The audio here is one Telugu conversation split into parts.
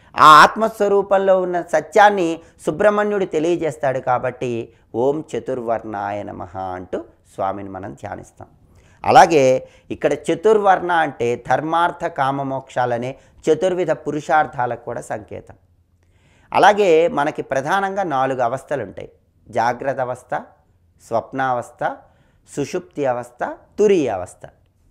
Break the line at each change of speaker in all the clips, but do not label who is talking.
ఆ ఆత్మస్వరూపంలో ఉన్న సత్యాన్ని సుబ్రహ్మణ్యుడు తెలియజేస్తాడు కాబట్టి ఓం చతుర్వర్ణాయ నమః అంటూ స్వామిని మనం ధ్యానిస్తాం అలాగే ఇక్కడ చతుర్వర్ణ అంటే ధర్మార్థ కామమోక్షాలనే చతుర్విధ పురుషార్థాలకు కూడా సంకేతం అలాగే మనకి ప్రధానంగా నాలుగు అవస్థలు ఉంటాయి జాగ్రత్త అవస్థ స్వప్నావస్థ సుషుప్తి అవస్థ తురీయ అవస్థ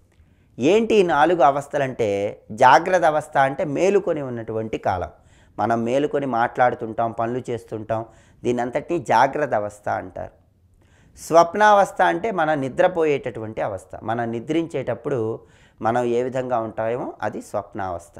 ఏంటి ఈ నాలుగు అవస్థలంటే జాగ్రత్త అవస్థ అంటే మేలుకొని ఉన్నటువంటి కాలం మనం మేలుకొని మాట్లాడుతుంటాం పనులు చేస్తుంటాం దీని అంతటినీ జాగ్రత్త అవస్థ అంటారు స్వప్నావస్థ అంటే మనం నిద్రపోయేటటువంటి అవస్థ మనం నిద్రించేటప్పుడు మనం ఏ విధంగా ఉంటామో అది స్వప్నావస్థ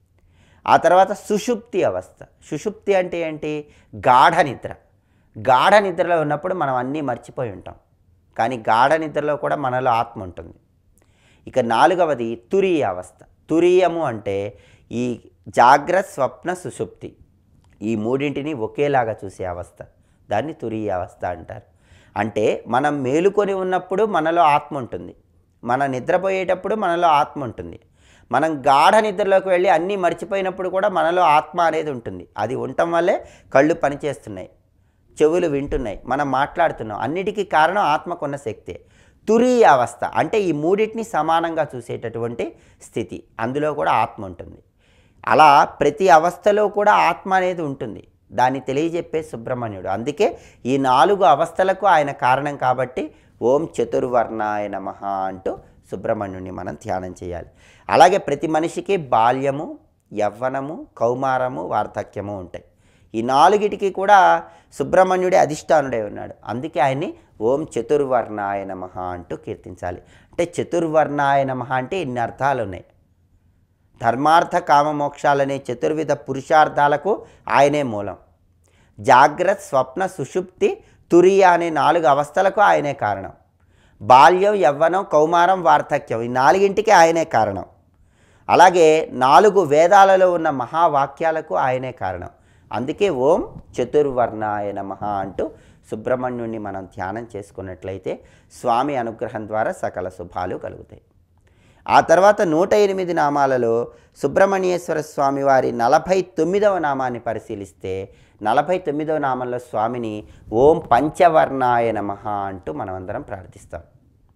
ఆ తర్వాత సుషుప్తి అవస్థ సుషుప్తి అంటే ఏంటి గాఢ నిద్ర గాఢ నిద్రలో ఉన్నప్పుడు మనం అన్నీ మర్చిపోయి ఉంటాం కానీ గాఢ నిద్రలో కూడా మనలో ఆత్మ ఉంటుంది ఇక నాలుగవది తురీయ అవస్థ తురీయము అంటే ఈ జాగ్రత్త స్వప్న సుషుప్తి ఈ మూడింటిని ఒకేలాగా చూసే అవస్థ దాన్ని తురీయ అవస్థ అంటారు అంటే మనం మేలుకొని ఉన్నప్పుడు మనలో ఆత్మ ఉంటుంది మన నిద్రపోయేటప్పుడు మనలో ఆత్మ ఉంటుంది మనం గాఢ నిద్రలోకి వెళ్ళి అన్నీ మర్చిపోయినప్పుడు కూడా మనలో ఆత్మ అనేది ఉంటుంది అది ఉండటం వల్లే కళ్ళు పనిచేస్తున్నాయి చెవులు వింటున్నాయి మనం మాట్లాడుతున్నాం అన్నిటికీ కారణం ఆత్మకున్న శక్తే తురీయ అవస్థ అంటే ఈ మూడింటిని సమానంగా చూసేటటువంటి స్థితి అందులో కూడా ఆత్మ ఉంటుంది అలా ప్రతి అవస్థలో కూడా ఆత్మ అనేది ఉంటుంది దాన్ని తెలియజెప్పే సుబ్రహ్మణ్యుడు అందుకే ఈ నాలుగు అవస్థలకు ఆయన కారణం కాబట్టి ఓం చతుర్వర్ణాయ నమః అంటూ సుబ్రహ్మణ్యుడిని మనం ధ్యానం చేయాలి అలాగే ప్రతి మనిషికి బాల్యము యవ్వనము కౌమారము వార్ధక్యము ఉంటాయి ఈ నాలుగిటికి కూడా సుబ్రహ్మణ్యుడే అధిష్టానుడే ఉన్నాడు అందుకే ఆయన్ని ఓం చతుర్వర్ణాయ నమః అంటూ కీర్తించాలి అంటే చతుర్వర్ణాయ నమః అంటే ఇన్ని అర్థాలు ఉన్నాయి ధర్మార్థ కామమోక్షాలనే చతుర్విధ పురుషార్థాలకు ఆయనే మూలం జాగ్రత్త స్వప్న సుషుప్తి తురియ అనే నాలుగు అవస్థలకు ఆయనే కారణం బాల్యం యవ్వనం కౌమారం వార్ధక్యం ఈ నాలుగింటికి ఆయనే కారణం అలాగే నాలుగు వేదాలలో ఉన్న మహావాక్యాలకు ఆయనే కారణం అందుకే ఓం చతుర్వర్ణాయ నమః అంటూ సుబ్రహ్మణ్యుణ్ణి మనం ధ్యానం చేసుకున్నట్లయితే స్వామి అనుగ్రహం ద్వారా సకల శుభాలు కలుగుతాయి ఆ తర్వాత నూట ఎనిమిది నామాలలో సుబ్రహ్మణ్యేశ్వర స్వామి వారి నలభై తొమ్మిదవ నామాన్ని పరిశీలిస్తే నలభై తొమ్మిదవ నామంలో స్వామిని ఓం పంచవర్ణాయ నమః అంటూ మనమందరం ప్రార్థిస్తాం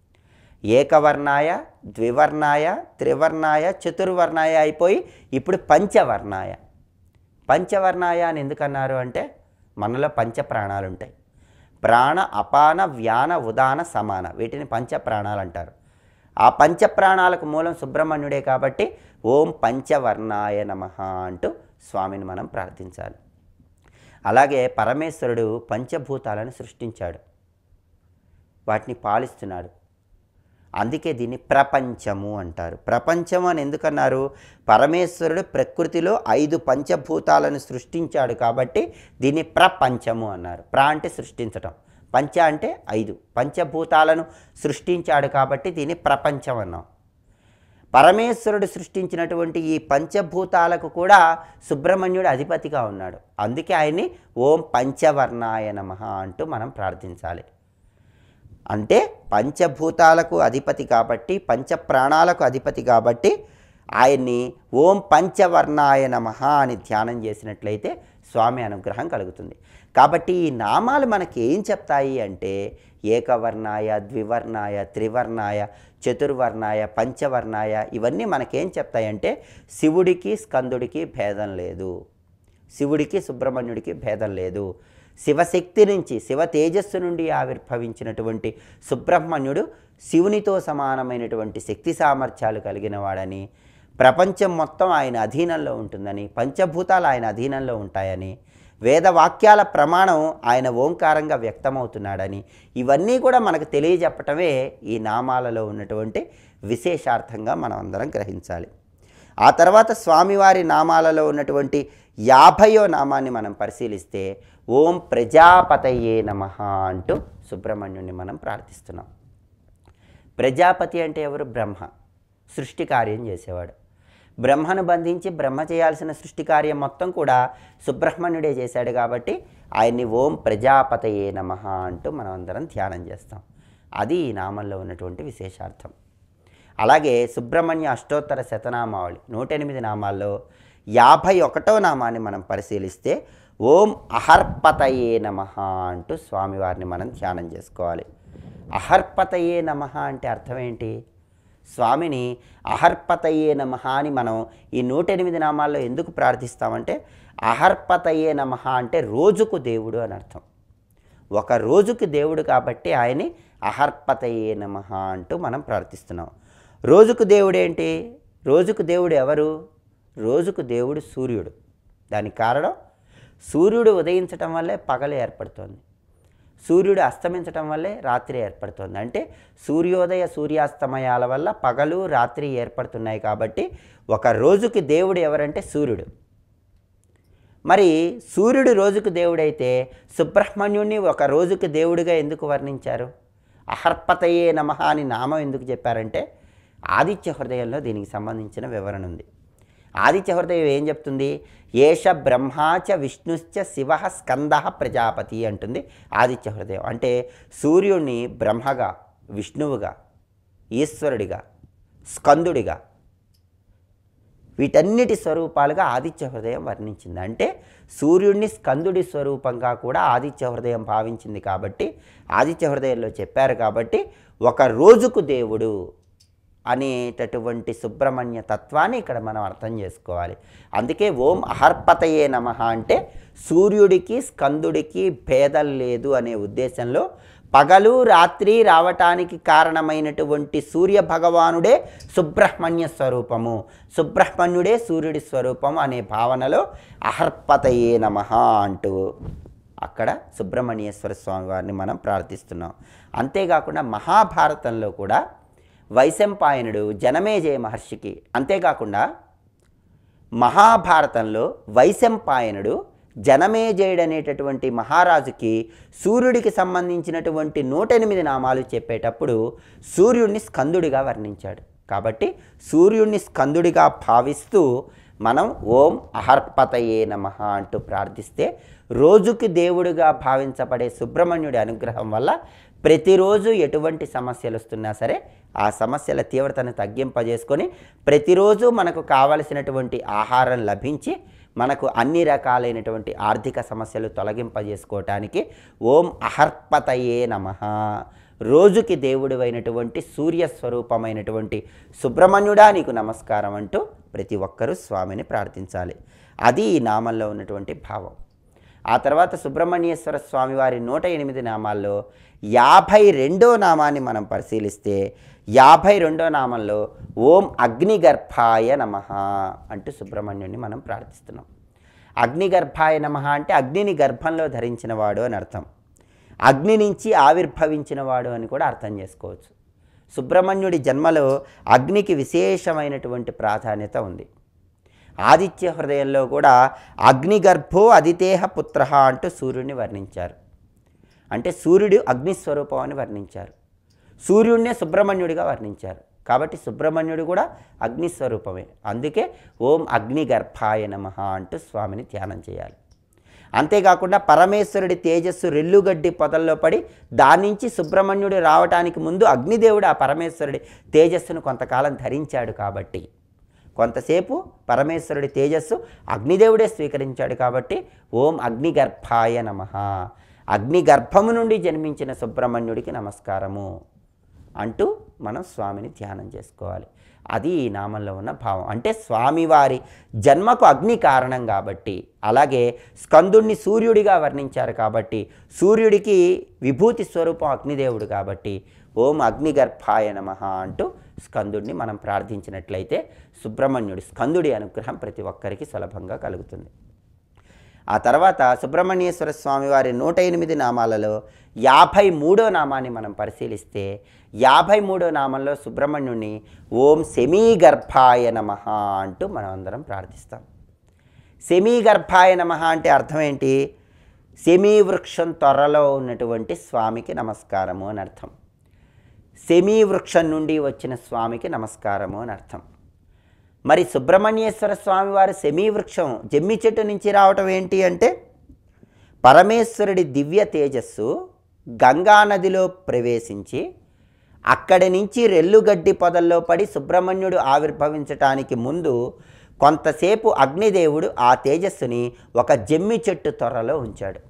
ఏకవర్ణాయ ద్వివర్ణాయ త్రివర్ణాయ చతుర్వర్ణాయ అయిపోయి ఇప్పుడు పంచవర్ణాయ పంచవర్ణాయ అని ఎందుకన్నారు అంటే మనలో పంచ ప్రాణాలు ఉంటాయి ప్రాణ అపాన వ్యాన ఉదాన సమాన వీటిని పంచ ప్రాణాలు అంటారు ఆ పంచ ప్రాణాలకు మూలం సుబ్రహ్మణ్యుడే కాబట్టి ఓం పంచవర్ణాయ నమః అంటూ స్వామిని మనం ప్రార్థించాలి అలాగే పరమేశ్వరుడు పంచభూతాలను సృష్టించాడు వాటిని పాలిస్తున్నాడు అందుకే దీన్ని ప్రపంచము అంటారు ప్రపంచం అని ఎందుకన్నారు పరమేశ్వరుడు ప్రకృతిలో ఐదు పంచభూతాలను సృష్టించాడు కాబట్టి దీన్ని ప్రపంచము అన్నారు ప్ర అంటే సృష్టించటం పంచ అంటే ఐదు పంచభూతాలను సృష్టించాడు కాబట్టి దీన్ని ప్రపంచం అన్నాం పరమేశ్వరుడు సృష్టించినటువంటి ఈ పంచభూతాలకు కూడా సుబ్రహ్మణ్యుడు అధిపతిగా ఉన్నాడు అందుకే ఆయన్ని ఓం పంచవర్ణాయ నమః అంటూ మనం ప్రార్థించాలి అంటే పంచభూతాలకు అధిపతి కాబట్టి పంచ ప్రాణాలకు అధిపతి కాబట్టి ఆయన్ని ఓం పంచవర్ణాయ నమః అని ధ్యానం చేసినట్లయితే స్వామి అనుగ్రహం కలుగుతుంది కాబట్టి ఈ నామాలు మనకి ఏం చెప్తాయి అంటే ఏకవర్ణాయ ద్వివర్ణాయ త్రివర్ణాయ చతుర్వర్ణాయ పంచవర్ణాయ ఇవన్నీ మనకేం చెప్తాయంటే శివుడికి స్కందుడికి భేదం లేదు శివుడికి సుబ్రహ్మణ్యుడికి భేదం లేదు శివశక్తి నుంచి శివ తేజస్సు నుండి ఆవిర్భవించినటువంటి సుబ్రహ్మణ్యుడు శివునితో సమానమైనటువంటి శక్తి సామర్థ్యాలు కలిగిన వాడని ప్రపంచం మొత్తం ఆయన అధీనంలో ఉంటుందని పంచభూతాలు ఆయన అధీనంలో ఉంటాయని వేదవాక్యాల ప్రమాణం ఆయన ఓంకారంగా వ్యక్తమవుతున్నాడని ఇవన్నీ కూడా మనకు తెలియజెప్పటమే ఈ నామాలలో ఉన్నటువంటి విశేషార్థంగా మనం అందరం గ్రహించాలి ఆ తర్వాత స్వామివారి నామాలలో ఉన్నటువంటి యాభయో నామాన్ని మనం పరిశీలిస్తే ఓం ప్రజాపతయే నమ అంటూ సుబ్రహ్మణ్యుని మనం ప్రార్థిస్తున్నాం ప్రజాపతి అంటే ఎవరు బ్రహ్మ సృష్టి కార్యం చేసేవాడు బ్రహ్మను బంధించి బ్రహ్మ చేయాల్సిన సృష్టి కార్యం మొత్తం కూడా సుబ్రహ్మణ్యుడే చేశాడు కాబట్టి ఆయన్ని ఓం ప్రజాపతయే నమ అంటూ మనం అందరం ధ్యానం చేస్తాం అది ఈ నామంలో ఉన్నటువంటి విశేషార్థం అలాగే సుబ్రహ్మణ్య అష్టోత్తర శతనామావళి నూట ఎనిమిది నామాల్లో యాభై ఒకటో నామాన్ని మనం పరిశీలిస్తే ఓం అహర్పతయే నమ అంటూ స్వామివారిని మనం ధ్యానం చేసుకోవాలి అహర్పతయే నమ అంటే అర్థం ఏంటి స్వామిని అహర్పతయే నమ అని మనం ఈ నూట ఎనిమిది నామాల్లో ఎందుకు ప్రార్థిస్తామంటే అహర్పతయే నమ అంటే రోజుకు దేవుడు అని అర్థం ఒక రోజుకి దేవుడు కాబట్టి ఆయన్ని అహర్పతయే నమ అంటూ మనం ప్రార్థిస్తున్నాం రోజుకు దేవుడు ఏంటి రోజుకు దేవుడు ఎవరు రోజుకు దేవుడు సూర్యుడు దానికి కారణం సూర్యుడు ఉదయించటం వల్లే పగలు ఏర్పడుతోంది సూర్యుడు అస్తమించటం వల్లే రాత్రి ఏర్పడుతుంది అంటే సూర్యోదయ సూర్యాస్తమయాల వల్ల పగలు రాత్రి ఏర్పడుతున్నాయి కాబట్టి ఒక రోజుకి దేవుడు ఎవరంటే సూర్యుడు మరి సూర్యుడు రోజుకు దేవుడైతే సుబ్రహ్మణ్యుణ్ణి ఒక రోజుకి దేవుడిగా ఎందుకు వర్ణించారు అహర్పతయే నమ అని నామం ఎందుకు చెప్పారంటే ఆదిత్య హృదయంలో దీనికి సంబంధించిన వివరణ ఉంది ఆదిత్య హృదయం ఏం చెప్తుంది ఏష బ్రహ్మాచ విష్ణుశ్చ శివ స్కంద ప్రజాపతి అంటుంది ఆదిత్య హృదయం అంటే సూర్యుడిని బ్రహ్మగా విష్ణువుగా ఈశ్వరుడిగా స్కందుడిగా వీటన్నిటి స్వరూపాలుగా ఆదిత్య హృదయం వర్ణించింది అంటే సూర్యుడిని స్కందుడి స్వరూపంగా కూడా ఆదిత్య హృదయం భావించింది కాబట్టి ఆదిత్య హృదయంలో చెప్పారు కాబట్టి ఒక రోజుకు దేవుడు అనేటటువంటి సుబ్రహ్మణ్య తత్వాన్ని ఇక్కడ మనం అర్థం చేసుకోవాలి అందుకే ఓం అహర్పతయే నమ అంటే సూర్యుడికి స్కందుడికి భేదం లేదు అనే ఉద్దేశంలో పగలు రాత్రి రావటానికి కారణమైనటువంటి సూర్య భగవానుడే సుబ్రహ్మణ్య స్వరూపము సుబ్రహ్మణ్యుడే సూర్యుడి స్వరూపం అనే భావనలో అహర్పతయే నమ అంటూ అక్కడ సుబ్రహ్మణ్యేశ్వర స్వామి వారిని మనం ప్రార్థిస్తున్నాం అంతేకాకుండా మహాభారతంలో కూడా వైశంపాయనుడు జనమేజయ మహర్షికి అంతేకాకుండా మహాభారతంలో వైశంపాయనుడు జనమేజయుడు అనేటటువంటి మహారాజుకి సూర్యుడికి సంబంధించినటువంటి నూట ఎనిమిది నామాలు చెప్పేటప్పుడు సూర్యుడిని స్కందుడిగా వర్ణించాడు కాబట్టి సూర్యుడిని స్కందుడిగా భావిస్తూ మనం ఓం అహర్పతయే నమ అంటూ ప్రార్థిస్తే రోజుకి దేవుడిగా భావించబడే సుబ్రహ్మణ్యుడి అనుగ్రహం వల్ల ప్రతిరోజు ఎటువంటి సమస్యలు వస్తున్నా సరే ఆ సమస్యల తీవ్రతను తగ్గింపజేసుకొని ప్రతిరోజు మనకు కావలసినటువంటి ఆహారం లభించి మనకు అన్ని రకాలైనటువంటి ఆర్థిక సమస్యలు తొలగింపజేసుకోవటానికి ఓం అహర్పతయే నమ రోజుకి దేవుడు అయినటువంటి సూర్య స్వరూపమైనటువంటి సుబ్రహ్మణ్యుడా నీకు నమస్కారం అంటూ ప్రతి ఒక్కరూ స్వామిని ప్రార్థించాలి అది ఈ నామంలో ఉన్నటువంటి భావం ఆ తర్వాత సుబ్రహ్మణ్యేశ్వర స్వామి వారి నూట ఎనిమిది నామాల్లో యాభై రెండో నామాన్ని మనం పరిశీలిస్తే యాభై రెండో నామంలో ఓం అగ్నిగర్భాయ నమ అంటూ సుబ్రహ్మణ్యుడిని మనం ప్రార్థిస్తున్నాం అగ్నిగర్భాయ నమ అంటే అగ్నిని గర్భంలో ధరించినవాడు అని అర్థం అగ్ని నుంచి ఆవిర్భవించినవాడు అని కూడా అర్థం చేసుకోవచ్చు సుబ్రహ్మణ్యుడి జన్మలో అగ్నికి విశేషమైనటువంటి ప్రాధాన్యత ఉంది ఆదిత్య హృదయంలో కూడా అగ్నిగర్భో అదితేహ పుత్ర అంటూ సూర్యుడిని వర్ణించారు అంటే సూర్యుడు అగ్నిస్వరూపం అని వర్ణించారు సూర్యుడినే సుబ్రహ్మణ్యుడిగా వర్ణించారు కాబట్టి సుబ్రహ్మణ్యుడు కూడా అగ్నిస్వరూపమే అందుకే ఓం అగ్నిగర్భాయ నమ అంటూ స్వామిని ధ్యానం చేయాలి అంతేకాకుండా పరమేశ్వరుడి తేజస్సు రెల్లుగడ్డి పొదల్లో పడి దాని నుంచి సుబ్రహ్మణ్యుడు రావటానికి ముందు అగ్నిదేవుడు ఆ పరమేశ్వరుడి తేజస్సును కొంతకాలం ధరించాడు కాబట్టి కొంతసేపు పరమేశ్వరుడి తేజస్సు అగ్నిదేవుడే స్వీకరించాడు కాబట్టి ఓం అగ్నిగర్భాయ నమ అగ్నిగర్భము నుండి జన్మించిన సుబ్రహ్మణ్యుడికి నమస్కారము అంటూ మనం స్వామిని ధ్యానం చేసుకోవాలి అది ఈ నామంలో ఉన్న భావం అంటే స్వామివారి జన్మకు అగ్ని కారణం కాబట్టి అలాగే స్కందుణ్ణి సూర్యుడిగా వర్ణించారు కాబట్టి సూర్యుడికి విభూతి స్వరూపం అగ్నిదేవుడు కాబట్టి ఓం అగ్నిగర్భాయ నమ అంటూ స్కందుడిని మనం ప్రార్థించినట్లయితే సుబ్రహ్మణ్యుడి స్కందుడి అనుగ్రహం ప్రతి ఒక్కరికి సులభంగా కలుగుతుంది ఆ తర్వాత సుబ్రహ్మణ్యేశ్వర స్వామి వారి నూట ఎనిమిది నామాలలో యాభై మూడో నామాన్ని మనం పరిశీలిస్తే యాభై మూడో నామంలో సుబ్రహ్మణ్యుణ్ణి ఓం సెమీగర్భాయ నమ అంటూ మనం అందరం ప్రార్థిస్తాం సెమీగర్భాయ నమ అంటే అర్థం ఏంటి సెమీ వృక్షం త్వరలో ఉన్నటువంటి స్వామికి నమస్కారము అని అర్థం సెమీ వృక్షం నుండి వచ్చిన స్వామికి నమస్కారము అని అర్థం మరి సుబ్రహ్మణ్యేశ్వర స్వామి వారి సెమీ వృక్షం జమ్మి చెట్టు నుంచి రావటం ఏంటి అంటే పరమేశ్వరుడి దివ్య తేజస్సు గంగా నదిలో ప్రవేశించి అక్కడి నుంచి రెల్లుగడ్డి పొదల్లో పడి సుబ్రహ్మణ్యుడు ఆవిర్భవించటానికి ముందు కొంతసేపు అగ్నిదేవుడు ఆ తేజస్సుని ఒక జమ్మి చెట్టు త్వరలో ఉంచాడు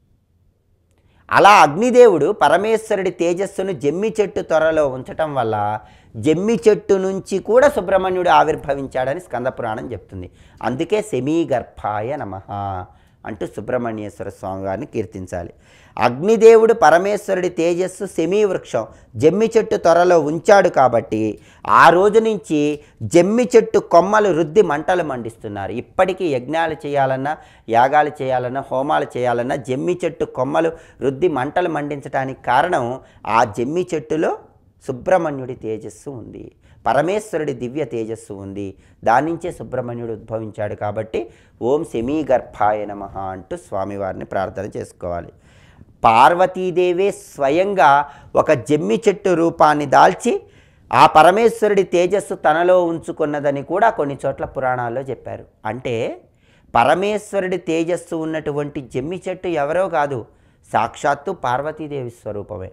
అలా అగ్నిదేవుడు పరమేశ్వరుడి తేజస్సును జమ్మి చెట్టు త్వరలో ఉంచటం వల్ల జమ్మి చెట్టు నుంచి కూడా సుబ్రహ్మణ్యుడు ఆవిర్భవించాడని స్కంద పురాణం చెప్తుంది అందుకే సెమీగర్భాయ నమ అంటూ సుబ్రహ్మణ్యేశ్వర స్వామి వారిని కీర్తించాలి అగ్నిదేవుడు పరమేశ్వరుడి తేజస్సు సెమీ వృక్షం జమ్మి చెట్టు త్వరలో ఉంచాడు కాబట్టి ఆ రోజు నుంచి జమ్మి చెట్టు కొమ్మలు రుద్ది మంటలు మండిస్తున్నారు ఇప్పటికీ యజ్ఞాలు చేయాలన్నా యాగాలు చేయాలన్నా హోమాలు చేయాలన్నా జమ్మి చెట్టు కొమ్మలు రుద్ది మంటలు మండించడానికి కారణం ఆ జమ్మి చెట్టులో సుబ్రహ్మణ్యుడి తేజస్సు ఉంది పరమేశ్వరుడి దివ్య తేజస్సు ఉంది దాని నుంచే సుబ్రహ్మణ్యుడు ఉద్భవించాడు కాబట్టి ఓం సెమీగర్భాయ నమ అంటూ స్వామివారిని ప్రార్థన చేసుకోవాలి పార్వతీదేవే స్వయంగా ఒక జమ్మి చెట్టు రూపాన్ని దాల్చి ఆ పరమేశ్వరుడి తేజస్సు తనలో ఉంచుకున్నదని కూడా కొన్ని చోట్ల పురాణాల్లో చెప్పారు అంటే పరమేశ్వరుడి తేజస్సు ఉన్నటువంటి జమ్మి చెట్టు ఎవరో కాదు సాక్షాత్తు పార్వతీదేవి స్వరూపమే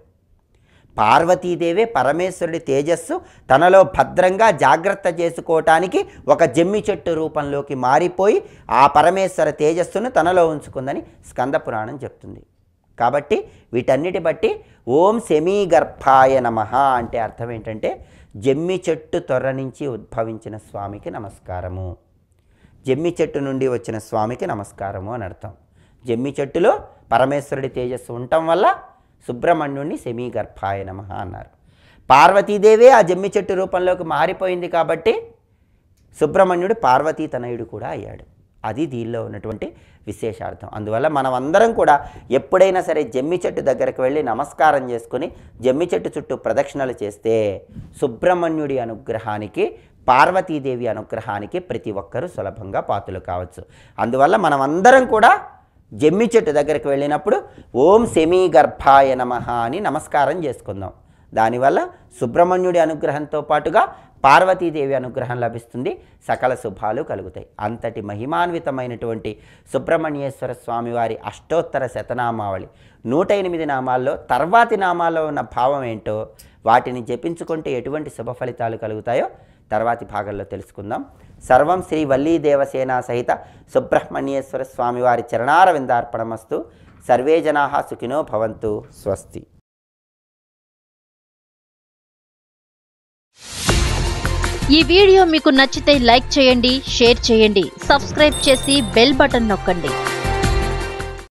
పార్వతీదేవే పరమేశ్వరుడి తేజస్సు తనలో భద్రంగా జాగ్రత్త చేసుకోవటానికి ఒక జమ్మి చెట్టు రూపంలోకి మారిపోయి ఆ పరమేశ్వర తేజస్సును తనలో ఉంచుకుందని స్కంద పురాణం చెప్తుంది కాబట్టి వీటన్నిటి బట్టి ఓం సెమీగర్భాయ నమ అంటే అర్థం ఏంటంటే జమ్మి చెట్టు త్వర నుంచి ఉద్భవించిన స్వామికి నమస్కారము జమ్మి చెట్టు నుండి వచ్చిన స్వామికి నమస్కారము అని అర్థం జమ్మి చెట్టులో పరమేశ్వరుడి తేజస్సు ఉండటం వల్ల సుబ్రహ్మణ్యుణ్ణి సెమీగర్భాయ నమ అన్నారు పార్వతీదేవే ఆ జమ్మి చెట్టు రూపంలోకి మారిపోయింది కాబట్టి సుబ్రహ్మణ్యుడు పార్వతీ తనయుడు కూడా అయ్యాడు అది దీనిలో ఉన్నటువంటి విశేషార్థం అందువల్ల మనం అందరం కూడా ఎప్పుడైనా సరే జమ్మి చెట్టు దగ్గరకు వెళ్ళి నమస్కారం చేసుకుని జమ్మి చెట్టు చుట్టూ ప్రదక్షిణలు చేస్తే సుబ్రహ్మణ్యుడి అనుగ్రహానికి పార్వతీదేవి అనుగ్రహానికి ప్రతి ఒక్కరూ సులభంగా పాతులు కావచ్చు అందువల్ల మనం అందరం కూడా జమ్మి చెట్టు దగ్గరికి వెళ్ళినప్పుడు ఓం సెమీ గర్భాయ నమ అని నమస్కారం చేసుకుందాం దానివల్ల సుబ్రహ్మణ్యుడి అనుగ్రహంతో పాటుగా పార్వతీదేవి అనుగ్రహం లభిస్తుంది సకల శుభాలు కలుగుతాయి అంతటి మహిమాన్వితమైనటువంటి సుబ్రహ్మణ్యేశ్వర స్వామివారి అష్టోత్తర శతనామావళి నూట ఎనిమిది నామాల్లో తర్వాతి నామాల్లో ఉన్న భావం ఏంటో వాటిని జపించుకుంటే ఎటువంటి శుభ ఫలితాలు కలుగుతాయో తర్వాతి భాగంలో తెలుసుకుందాం సర్వం శ్రీ వల్లీ దేవసేన సహిత సుబ్రహ్మణ్యేశ్వర స్వామివారి చరణార విందార్పణమస్తు సర్వే జనా సుఖినో భవంతు స్వస్తి
ఈ వీడియో మీకు నచ్చితే లైక్ చేయండి షేర్ చేయండి సబ్స్క్రైబ్ చేసి బెల్ బటన్ నొక్కండి